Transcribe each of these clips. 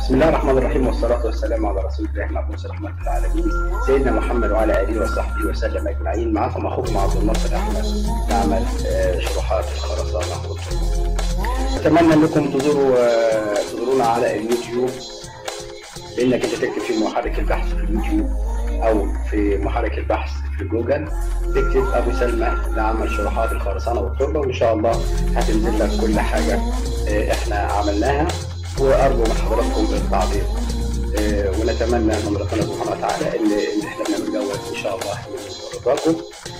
بسم الله الرحمن الرحيم والصلاة والسلام على رسول الله المبعوث رحمة العالمين سيدنا محمد وعلى آله وصحبه وسلم أجمعين معكم أخوكم عبد الناصر أحمد نعمل آه، شروحات الخرسانة والطب. أتمنى أنكم تزوروا آه، تزورونا على اليوتيوب بأنك أنت تكتب في محرك البحث في اليوتيوب أو في محرك البحث في جوجل تكتب أبو سلمى لعمل شروحات الخرسانة والتربة وإن شاء الله هتنزل لك كل حاجة آه، إحنا عملناها وأرجو من حضراتكم التعليق آه، ونتمنى من ربنا سبحانه وتعالى ان ان احنا بنعمل دوت ان شاء الله من رضاكم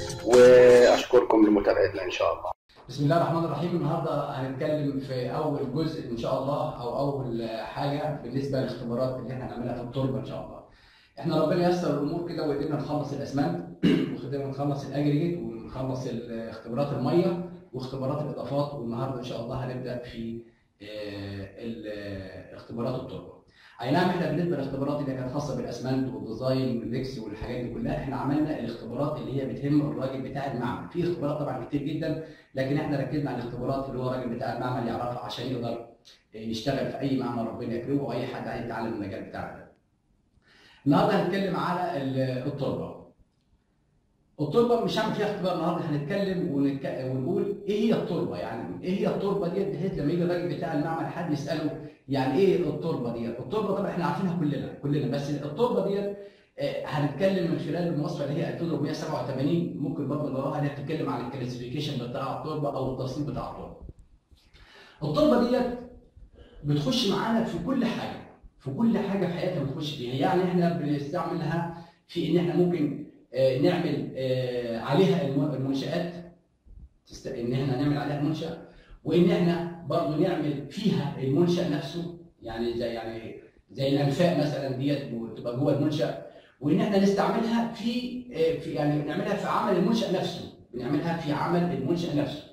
واشكركم لمتابعتنا ان شاء الله. بسم الله الرحمن الرحيم النهارده هنتكلم في اول جزء ان شاء الله او اول حاجه بالنسبه للاختبارات اللي احنا هنعملها في التربه ان شاء الله. احنا ربنا ييسر الامور كده وقدرنا نخلص الاسمنت وقدرنا نخلص الاجريجيت ونخلص اختبارات الميه واختبارات الاضافات والنهارده ان شاء الله هنبدا في آه، ال- اختبارات التربه. اي نعم احنا بالنسبه للاختبارات اللي كانت خاصه بالاسمنت والديزاين والريكس والحاجات دي كلها احنا عملنا الاختبارات اللي هي بتهم الراجل بتاع المعمل، في اختبارات طبعا كتير جدا لكن احنا ركزنا على الاختبارات اللي هو الراجل بتاع المعمل يعرفها عشان يقدر يشتغل في اي معمل ربنا يكرمه واي حد عايز يتعلم المجال بتاعنا ده. النهارده هنتكلم على ال- التربه. التربه مش هعمل فيها اختبار النهارده هنتكلم ونك... ونقول ايه هي التربه يعني ايه هي التربه ديت بحيث لما يجي الراجل بتاع المعمل حد يساله يعني ايه التربه ديت؟ التربه طبعا احنا عارفينها كلنا كلنا بس التربه ديت آه، هنتكلم من خلال المواصفه اللي هي 2487 ممكن برضه نراها اللي هي بتتكلم عن الكلاسيفيكيشن بتاع التربه او التصنيف بتاع التربه. التربه ديت بتخش معانا في كل حاجه في كل حاجه في حياتنا بتخش فيها يعني احنا بنستعملها في ان احنا ممكن آه، نعمل آه، عليها الم- المنشآت تست... ان احنا نعمل عليها المنشأ وان احنا برضه نعمل فيها المنشأ نفسه يعني زي يعني زي الانفاق مثلا ديت بتبقى جوه المنشأ وان احنا نستعملها في آه، في يعني نعملها في عمل المنشأ نفسه بنعملها في عمل المنشأ نفسه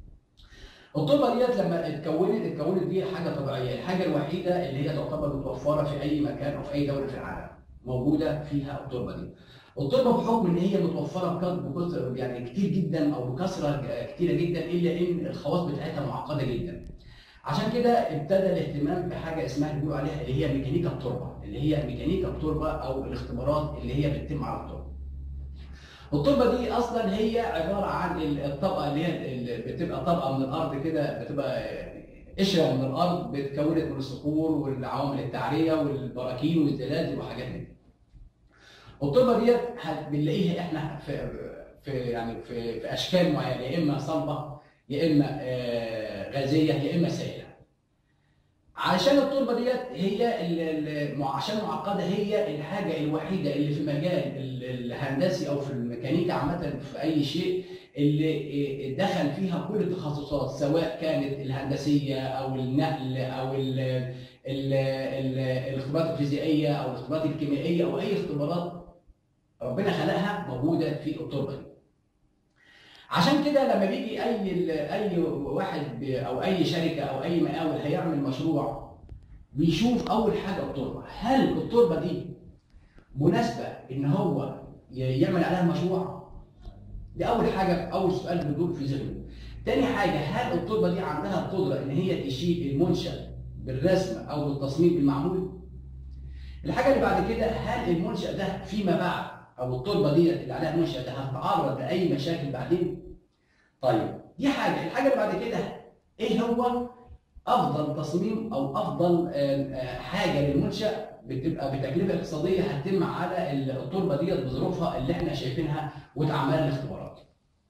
التربه ديت لما اتكونت اتكونت دي حاجه طبيعيه، الحاجه الوحيده اللي هي تعتبر متوفره في اي مكان او في اي دوله في العالم موجوده فيها التربه دي. التربه بحكم ان هي متوفره بكث- بكثر يعني كتير جدا او بكثره كتيره جدا الا ان الخواص بتاعتها معقده جدا. عشان كده ابتدى الاهتمام بحاجه اسمها اللي بيقولوا عليها اللي هي ميكانيكا التربه، اللي هي ميكانيكا التربه او الاختبارات اللي هي بتتم على التربه. التربه دي اصلا هي عباره عن ال- الطبقه اللي هي اللي بتبقى طبقه من الارض كده بتبقى قشره من الارض اتكونت من الصخور والعوامل التعريه والبراكين والزلازل وحاجات من دي. التربه ديت هت- بنلاقيها احنا في في يعني في, في اشكال معينه يا اما صلبه يا اما آه، غازيه يا اما سائله. عشان التربه ديت هي ال- ال- عشان معقده هي الحاجه الوحيده اللي في مجال ال- الهندسي او في الميكانيكا عامه في اي شيء اللي دخل فيها كل التخصصات سواء كانت الهندسيه او النقل او ال ال ال الاختبارات الفيزيائيه او الاختبارات الكيميائيه او اي اختبارات ربنا خلقها موجوده في التربه دي. عشان كده لما بيجي اي اي واحد ب- او اي شركه او اي مقاول هيعمل مشروع بيشوف اول حاجه التربه، هل التربه دي مناسبه ان هو ي- يعمل عليها مشروع؟ دي اول حاجه اول سؤال بيدور في ذهنه. تاني حاجه هل التربه دي عندها القدره ان هي تشيل المنشا بالرسم او بالتصميم المعمول؟ الحاجه اللي بعد كده هل المنشا ده فيما بعد او التربه ديت اللي عليها المنشا ده هتتعرض لاي مشاكل بعدين؟ طيب دي حاجه، الحاجه اللي بعد كده ايه هو افضل تصميم او افضل آه، آه، حاجه للمنشا بتبقى بتكلفه اقتصاديه هتتم على التربه ديت بظروفها اللي احنا شايفينها واتعمل الاختبارات.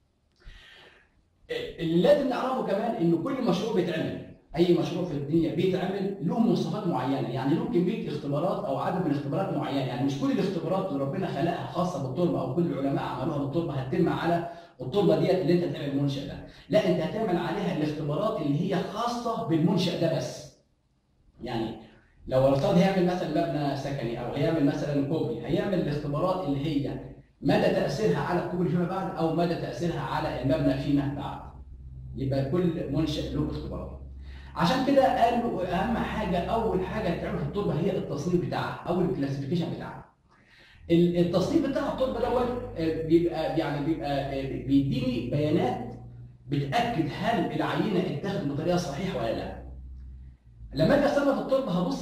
اللي لازم نعرفه كمان ان كل مشروع بيتعمل اي مشروع في الدنيا بيتعمل له مواصفات معينه يعني له كميه اختبارات او عدد من الاختبارات معينه يعني مش كل الاختبارات اللي ربنا خلقها خاصه بالتربه او كل العلماء عملوها بالتربه هتتم على التربه ديت اللي انت تعمل المنشا ده لا انت هتعمل عليها الاختبارات اللي هي خاصه بالمنشا ده بس يعني لو الافتراض هيعمل مثلا مبنى سكني او هيعمل مثلا كوبري هيعمل الاختبارات اللي هي مدى تاثيرها على الكوبري فيما بعد او مدى تاثيرها على المبنى فيما بعد يبقى كل منشا له اختبارات عشان كده قالوا اهم حاجه اول حاجه تعمل في التربه هي التصنيف بتاعها او الكلاسيفيكيشن بتاعها ال- التصنيف بتاع التربه دوت آه، بيبقى يعني بيبقى آه، بيديني بيانات بتاكد هل العينه اتاخدت بطريقه صحيحه ولا لا لما اجي اصنف التربه هبص لحاجات معينه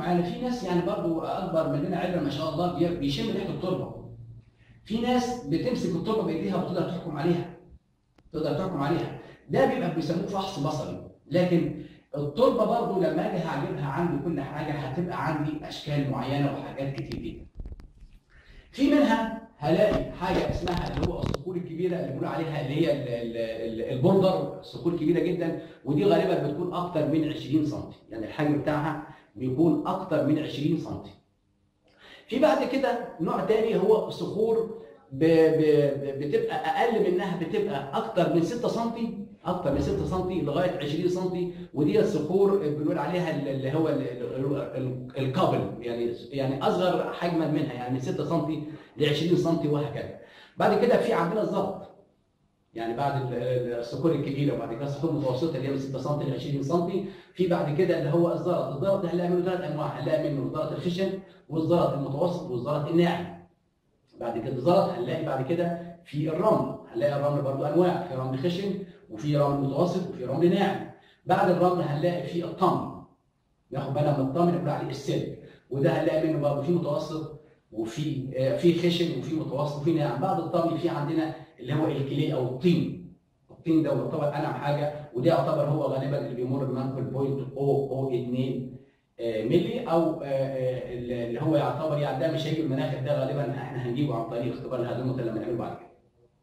معانا في ناس يعني برضو اكبر مننا علما ما شاء الله بي- بيشم ريحه التربه في ناس بتمسك التربه بايديها وتقدر تحكم عليها تقدر تحكم عليها ده بيبقى بيسموه فحص بصري لكن التربه برضو لما اجي هعجبها عندي كل حاجه هتبقى عندي اشكال معينه وحاجات كتير جدا في منها هلاقي حاجه اسمها اللي هو الصخور الكبيره اللي بيقولوا عليها اللي هي ال- ال- ال- البولدر صخور كبيره جدا ودي غالبا بتكون اكتر من 20 سم يعني الحجم بتاعها بيكون اكتر من 20 سم في بعد كده نوع تاني هو صخور ب... ب... ب- بتبقى اقل منها بتبقى اكتر من 6 سم اكتر من 6 سم لغايه 20 سم ودي الصخور بنقول عليها ال- اللي هو ال- ال- ال- القابل يعني يعني اصغر حجما منها يعني من 6 سم ل 20 سم وهكذا بعد كده في عندنا الزلط يعني بعد ال- ال- الصخور الكبيره وبعد كده الصخور المتوسطه اللي هي من 6 سم ل 20 سم في بعد كده اللي هو الزلط الزلط ده هنلاقي منه ثلاث انواع هنلاقي منه الزلط الخشن والزلط المتوسط والزلط الناعم بعد كده الزلط هنلاقي بعد كده في الرمل هنلاقي الرمل برضو انواع في رمل خشن وفي رمل متوسط وفي رمل ناعم بعد الرمل هنلاقي في الطمن ناخد بالنا من الطمن نقول عليه السلك وده هنلاقي منه برضه في متوسط وفي آه، في خشن وفي متوسط وفي ناعم بعد الطمن في عندنا اللي هو الكلي او الطين الطين ده يعتبر انعم حاجه وده يعتبر هو غالبا اللي بيمر بمنقل بوينت او او 2 آه، ملي او آه، آه، اللي هو يعتبر يعني ده مش هيجي المناخ ده غالبا احنا هنجيبه عن طريق اختبار الهدومه لما نعمله بعد كده.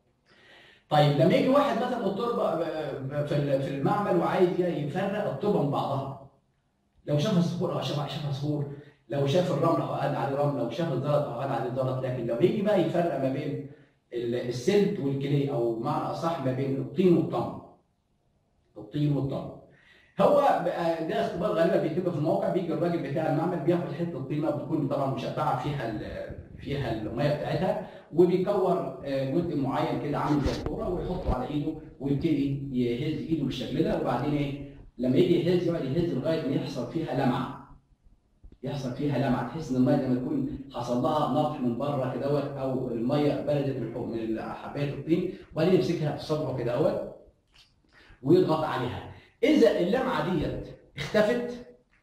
طيب لما يجي واحد مثلا التربه آه، في ال- في المعمل وعايز يفرق التربه من بعضها لو شاف الصخور او شاف شاف صخور لو شاف الرمل او قعد عليه رمل لو شاف الزلط او قعد عليه زلط لكن لو يجي بقى يفرق ما بين ال- السلت والكلي او بمعنى اصح ما بين الطين والطمر الطين والطمر هو بقى ده اختبار غالبا بيتم في الموقع بيجي الراجل بتاع المعمل بياخد حته طينه بتكون طبعا مشبعه فيها ال- فيها الميه بتاعتها وبيكور آه، جزء معين كده عامل زي الكوره ويحطه على ايده ويبتدي يهز ايده بالشكل ده وبعدين ايه لما يجي يهز يقعد يهز لغايه ما يحصل فيها لمعه يحصل فيها لمعه تحس ان الميه لما تكون حصل لها نطح من بره كده دوت او الميه بردت من فوق من حبايه الطين وبعدين يمسكها بصبعه كده دوت ويضغط عليها اذا اللمعه ديت اختفت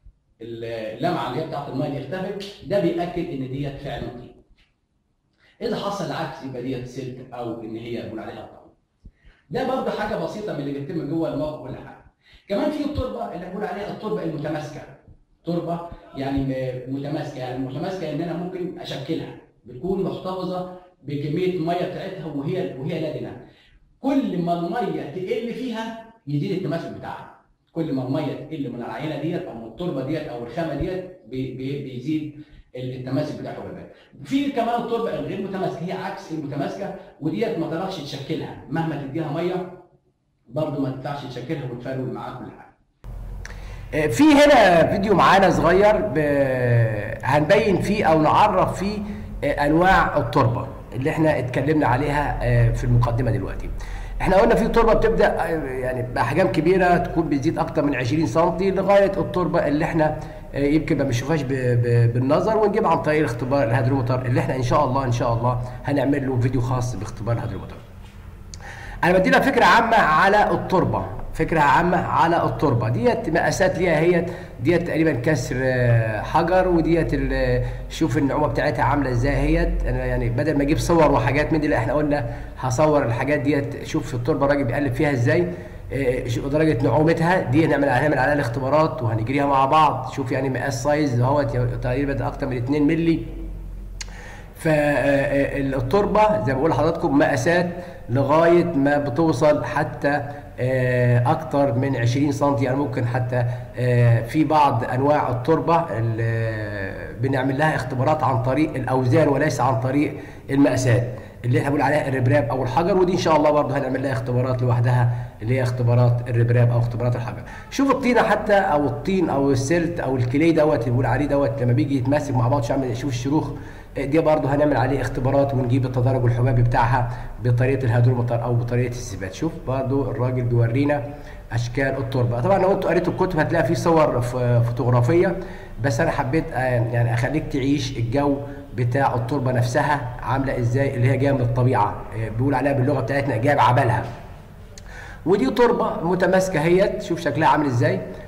اللمعه اللي هي بتاعت الميه دي اختفت ده بياكد ان ديت فعلا طين اذا حصل العكس يبقى ديت سلك او ان هي بنقول عليها طين ده برضه حاجه بسيطه من اللي بيتم جوه الموقع كل حاجه كمان في التربه اللي بنقول عليها التربه المتماسكه تربه يعني م- متماسكه يعني متماسكه ان انا ممكن اشكلها بتكون محتفظه بكميه الميه بتاعتها وهي وهي لدنه كل ما الميه تقل فيها يزيد التماسك بتاعها كل ما الميه تقل من العينه ديت او من التربه ديت او الخامه ديت بي- بي- بيزيد التماسك بتاعها والباقي. في كمان التربه الغير متماسكه هي عكس المتماسكه وديت ما تقدرش تشكلها مهما تديها ميه برضه ما تنفعش تشكلها وتفرول معاها كل حاجه في هنا فيديو معانا صغير ب... هنبين فيه او نعرف فيه انواع التربه اللي احنا اتكلمنا عليها في المقدمه دلوقتي احنا قلنا في تربه بتبدا يعني باحجام كبيره تكون بتزيد اكتر من 20 سم لغايه التربه اللي احنا يمكن ما بنشوفهاش ب... ب... بالنظر ونجيبها عن طريق الاختبار الهيدرومتر اللي احنا ان شاء الله ان شاء الله هنعمل له فيديو خاص باختبار الهيدرومتر انا بدينا فكره عامه على التربه فكره عامه على التربه ديت مقاسات ليها هي ديت تقريبا كسر آه، حجر وديت ال- شوف النعومه بتاعتها عامله ازاي هيت انا يعني بدل ما اجيب صور وحاجات من دي لا احنا قلنا هصور الحاجات ديت شوف التربه الراجل بيقلب فيها ازاي آه، شوف درجه نعومتها دي هنعمل هنعمل عليها الاختبارات وهنجريها مع بعض شوف يعني مقاس سايز اهوت تقريبا اكتر من 2 مللي فالتربه زي ما بقول لحضراتكم مقاسات لغايه ما بتوصل حتى آه، اكتر من 20 سم يعني ممكن حتى آه، في بعض انواع التربه اللي بنعمل لها اختبارات عن طريق الاوزان وليس عن طريق المقاسات اللي احنا بنقول عليها الربراب او الحجر ودي ان شاء الله برضه هنعمل لها اختبارات لوحدها اللي هي اختبارات الربراب او اختبارات الحجر شوف الطينه حتى او الطين او السلت او الكلي دوت اللي بنقول عليه دوت لما بيجي يتماسك مع بعض شو شوف الشروخ دي برضه هنعمل عليه اختبارات ونجيب التدرج الحبابي بتاعها بطريقه الهيدرومتر او بطريقه الثبات شوف برضه الراجل بيورينا اشكال التربه طبعا لو انتوا قريتوا الكتب هتلاقي في صور ف- فوتوغرافيه بس انا حبيت آه، يعني اخليك تعيش الجو بتاع التربه نفسها عامله ازاي اللي هي جايه من الطبيعه آه، بيقول عليها باللغه بتاعتنا جايب عبالها ودي تربه متماسكه هي شوف شكلها عامل ازاي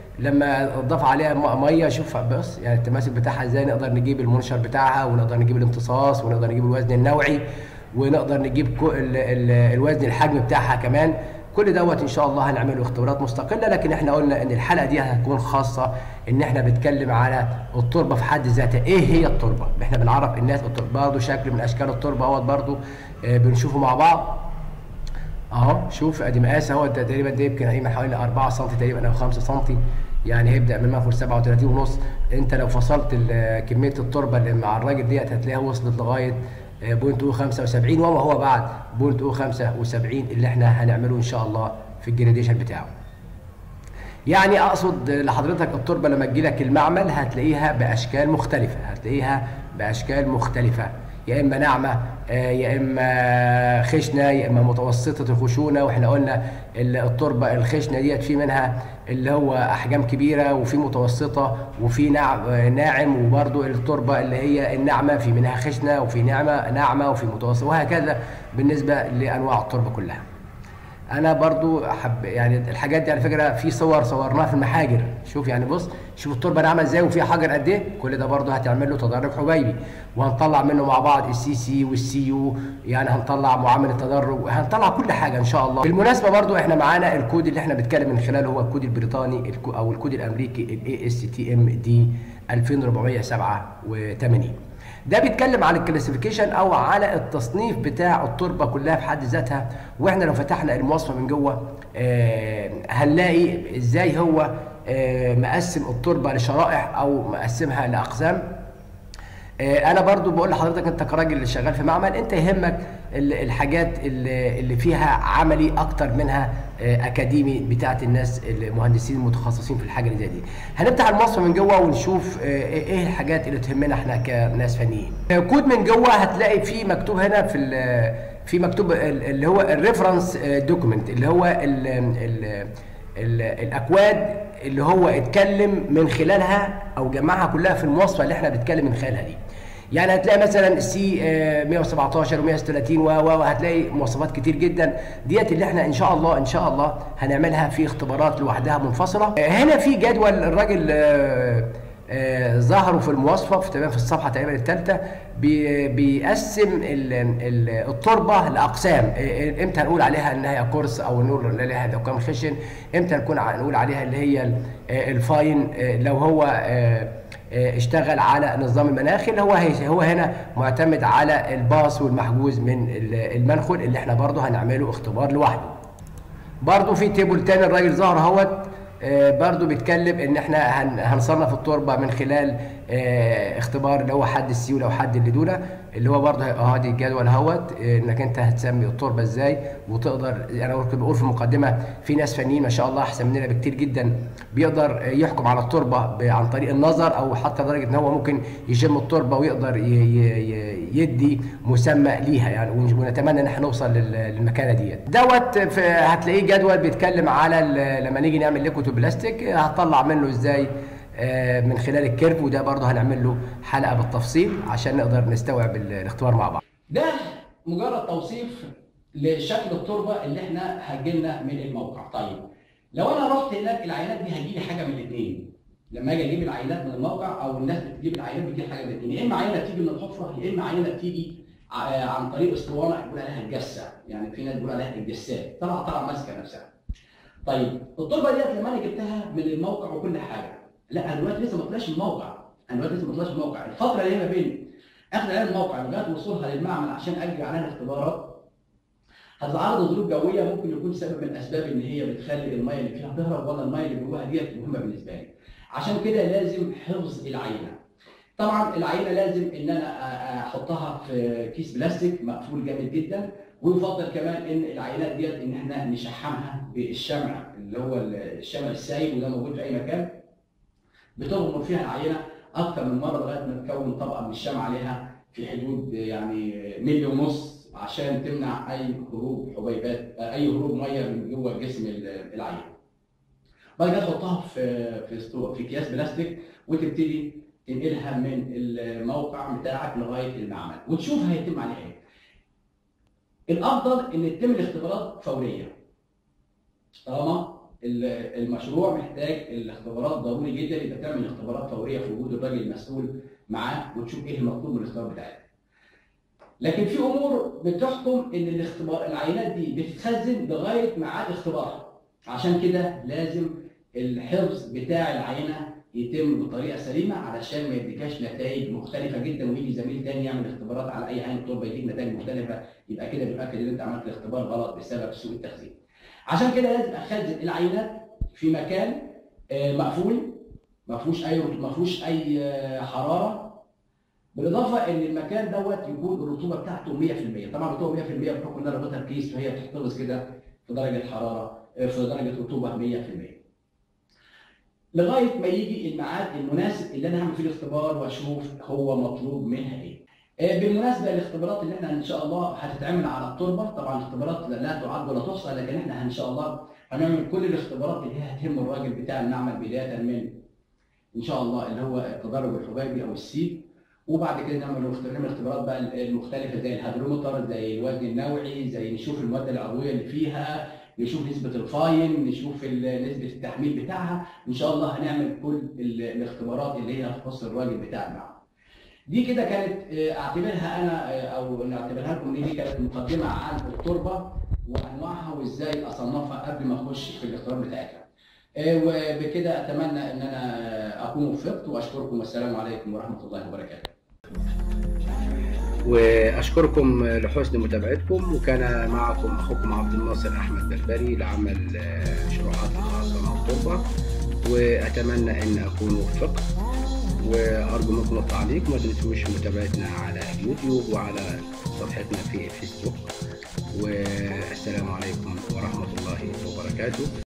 لما اضاف عليها م- ميه شوف بص يعني التماسك بتاعها ازاي نقدر نجيب المنشر بتاعها ونقدر نجيب الامتصاص ونقدر نجيب الوزن النوعي ونقدر نجيب كو- ال- ال- الوزن الحجم بتاعها كمان كل دوت ان شاء الله هنعمله اختبارات مستقله لكن احنا قلنا ان الحلقه دي هتكون خاصه ان احنا بنتكلم على التربه في حد ذاتها ايه هي التربه احنا بنعرف الناس التربه برضه شكل من اشكال التربه اهوت برضه آه، بنشوفه مع بعض اهو شوف ادي مقاس اهو ده تقريبا ده يمكن هيبقى حوالي 4 سم تقريبا او 5 سم يعني هيبدا من مفر 37 ونص انت لو فصلت ال- كميه التربه اللي مع الراجل ديت هتلاقيها وصلت لغايه آه، بوينت او 75 وما هو بعد بوينت او 75 اللي احنا هنعمله ان شاء الله في الجريديشن بتاعه يعني اقصد لحضرتك التربه لما تجي لك المعمل هتلاقيها باشكال مختلفه هتلاقيها باشكال مختلفه يا اما ناعمه آه، يا اما خشنه يا اما متوسطه الخشونه واحنا قلنا ال- التربه الخشنه ديت في منها اللي هو احجام كبيره وفي متوسطه وفي ناع- آه، ناعم وبرده التربه اللي هي الناعمه في منها خشنه وفي ناعمه ناعمه وفي متوسطه وهكذا بالنسبه لانواع التربه كلها انا برضو حب يعني الحاجات دي على فكره في صور صورناها في المحاجر شوف يعني بص شوف التربه ناعمه ازاي وفيها حجر قد ايه كل ده برضو هتعمل له تدرج حبيبي وهنطلع منه مع بعض السي سي والسي يو يعني هنطلع معامل التدرج هنطلع كل حاجه ان شاء الله بالمناسبه برضو احنا معانا الكود اللي احنا بنتكلم من خلاله هو الكود البريطاني الكو- او الكود الامريكي الاي اس تي ام دي 2487 ده بيتكلم عن الكلاسيفيكيشن او على التصنيف بتاع التربه كلها في حد ذاتها واحنا لو فتحنا المواصفه من جوه آه هنلاقي ازاي هو آه مقسم التربه لشرائح او مقسمها لاقسام آه، انا برضو بقول لحضرتك انت كراجل اللي شغال في معمل انت يهمك ال- الحاجات اللي اللي فيها عملي اكتر منها آه، اكاديمي بتاعت الناس المهندسين المتخصصين في الحاجه اللي زي دي هنفتح المصفى من جوه ونشوف آه، ايه الحاجات اللي تهمنا احنا كناس فنيين آه، كود من جوه هتلاقي فيه مكتوب هنا في ال- في مكتوب ال- اللي هو الريفرنس دوكيمنت اللي هو ال ال ال الاكواد اللي هو اتكلم من خلالها او جمعها كلها في المواصفه اللي احنا بنتكلم من خلالها دي يعني هتلاقي مثلا السي 117 و130 و و وهتلاقي مواصفات كتير جدا ديت اللي احنا ان شاء الله ان شاء الله هنعملها في اختبارات لوحدها منفصله آه، هنا في جدول الراجل آه، آه، ظهروا في المواصفه في تمام في الصفحه تقريبا الثالثه بي بيقسم ال- ال- التربه لاقسام آه، امتى هنقول عليها انها هي كورس او نقول عليها لو كان خشن امتى نكون ع- نقول عليها اللي هي ال- آه، الفاين آه، لو هو آه، آه، اشتغل على نظام المناخي اللي هو هي- هو هنا معتمد على الباص والمحجوز من ال- المنخل اللي احنا برضه هنعمله اختبار لوحده برضو في تيبل تاني الراجل ظهر اهوت آه، برضو بيتكلم ان احنا هن- هنصنف التربه من خلال آه، اختبار اللي هو حد السيوله وحد اللدونه اللي هو برضو اه ادي الجدول اهوت آه، انك انت هتسمي التربه ازاي وتقدر انا كنت بقول في المقدمه في ناس فنيين ما شاء الله احسن مننا بكتير جدا بيقدر آه، يحكم على التربه ب- عن طريق النظر او حتى لدرجه ان هو ممكن يشم التربه ويقدر ي- ي- ي- يدي مسمى ليها يعني ون- ونتمنى ان احنا نوصل لل- للمكانه ديت دوت في- هتلاقيه جدول بيتكلم على ال- لما نيجي نعمل ليكويد بلاستيك هطلع منه ازاي آه، من خلال الكيرف وده برضه هنعمل له حلقه بالتفصيل عشان نقدر نستوعب ال- الاختبار مع بعض ده مجرد توصيف لشكل التربه اللي احنا هتجيلنا من الموقع طيب لو انا رحت هناك العينات دي هتجيلي حاجه من الاثنين لما اجي اجيب العينات من الموقع او الناس بتجيب العينات بتجيب حاجه من الاثنين يا اما عينه تيجي من الحفره يا اما عينه تيجي ع- عن طريق اسطوانه بيقول عليها الجسه يعني في ناس بيقول عليها الجسات طلع طلع ماسكه نفسها طيب التربه ديت لما انا جبتها من الموقع وكل حاجه لا انا دلوقتي لسه ما طلعش من الموقع انا دلوقتي لسه ما طلعش من الموقع الفتره اللي هي ما بين اخذ عليها الموقع لغايه وصولها للمعمل عشان اجري عليها الاختبارات هتتعرض لظروف جويه ممكن يكون سبب من الاسباب ان هي بتخلي الميه اللي فيها تهرب ولا الميه اللي جواها ديت مهمه بالنسبه لي عشان كده لازم حفظ العينه طبعا العينه لازم ان انا أ- احطها في كيس بلاستيك مقفول جامد جدا ويفضل كمان ان العينات ديت ان احنا نشحمها بالشمع اللي هو الشمع السايب وده موجود في اي مكان بتغمر فيها العينه اكتر من مره لغايه ما تكون طبقه من الشمع عليها في حدود يعني ملي ونص عشان تمنع اي هروب حبيبات اي هروب ميه من جوه جسم ال- العينه. بعد كده تحطها في في ستو- في اكياس بلاستيك وتبتدي تنقلها من الموقع بتاعك لغايه المعمل وتشوف هيتم عليها ايه. الافضل ان تتم الاختبارات فوريه. طالما ال- المشروع محتاج الاختبارات ضروري جدا يبقى تعمل اختبارات فوريه في وجود الراجل المسؤول معاه وتشوف ايه المطلوب من الاختبار بتاعتك. لكن في امور بتحكم ان الاختبار العينات دي بتتخزن لغايه ميعاد اختبارها. عشان كده لازم الحفظ بتاع العينه يتم بطريقه سليمه علشان ما يديكاش نتائج مختلفه جدا ويجي زميل تاني يعمل اختبارات على اي عين تربه يديك نتائج مختلفه يبقى كده بيؤكد ان انت عملت الاختبار غلط بسبب سوء التخزين. عشان كده لازم اخزن العينات في مكان آه، مقفول ما فيهوش اي ما فيهوش اي آه، حراره بالاضافه ان المكان دوت يكون الرطوبه بتاعته 100% طبعا الرطوبه 100% بحكم ان انا رابطها بكيس فهي بتحتفظ كده في درجه حراره آه، في درجه رطوبه 100% لغايه ما يجي الميعاد المناسب اللي انا هعمل فيه الاختبار واشوف هو مطلوب منها ايه. آه، بالمناسبه الاختبارات اللي احنا ان شاء الله هتتعمل على التربه طبعا الاختبارات لا لا تعد ولا تحصى لكن احنا ان شاء الله هنعمل كل الاختبارات اللي هي هتهم الراجل بتاع المعمل بدايه من ان شاء الله اللي هو التدرج الحبيبي او السيد وبعد كده نعمل نعمل اختبارات بقى المختلفه زي الهيدرومتر زي الوزن النوعي زي نشوف الماده العضويه اللي فيها نشوف نسبه الفاين نشوف ال- نسبه التحميل بتاعها ان شاء الله هنعمل كل ال- الاختبارات اللي هي تخص الراجل بتاع المعمل دي كده كانت آه، اعتبرها انا آه، او نعتبرها لكم ان دي كانت مقدمه عن التربه وانواعها وازاي اصنفها قبل ما اخش في الاختبار بتاعتها. آه، وبكده اتمنى ان انا اكون وفقت واشكركم والسلام عليكم ورحمه الله وبركاته. واشكركم لحسن متابعتكم وكان معكم اخوكم عبد الناصر احمد بربري لعمل آه، شروحات الخرسانه والتربه واتمنى ان اكون وفقت وارجو منكم التعليق وما تنسوش متابعتنا على اليوتيوب وعلى صفحتنا في فيسبوك والسلام عليكم ورحمه الله وبركاته